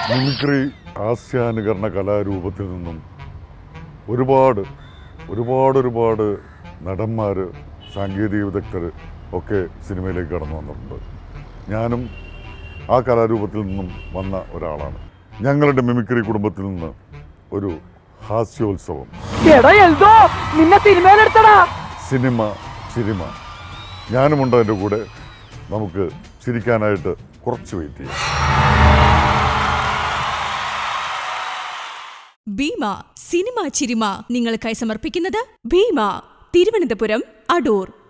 mimicry ഹാസ്യാനുകരണ കലാരൂപത്തിൽ നിന്നും ഒരുപാട് ഒരുപാട് ഒരുപാട് നടന്മാർ സാങ്കേതിക വിദഗ്ധർ ഒക്കെ സിനിമയിലേക്ക് കടന്നു വന്നിട്ടുണ്ട് ഞാനും ആ കലാരൂപത്തിൽ നിന്നും വന്ന ഒരാളാണ് ഞങ്ങളുടെ മിമിക്രി കുടുംബത്തിൽ നിന്ന് ഒരു ഹാസ്യോത്സവം എടാ എൽദോ നിന്നെ തിരുമേലെടുത്തടാ സിനിമ ചിരിമ ഞാനുമുണ്ട് അതിൻ്റെ കൂടെ നമുക്ക് ചിരിക്കാനായിട്ട് കുറച്ച് വെയിറ്റ് ചെയ്യാം ഭീമ സിനിമ ചിരിമ നിങ്ങൾക്കായി സമർപ്പിക്കുന്നത് ഭീമ തിരുവനന്തപുരം അടൂർ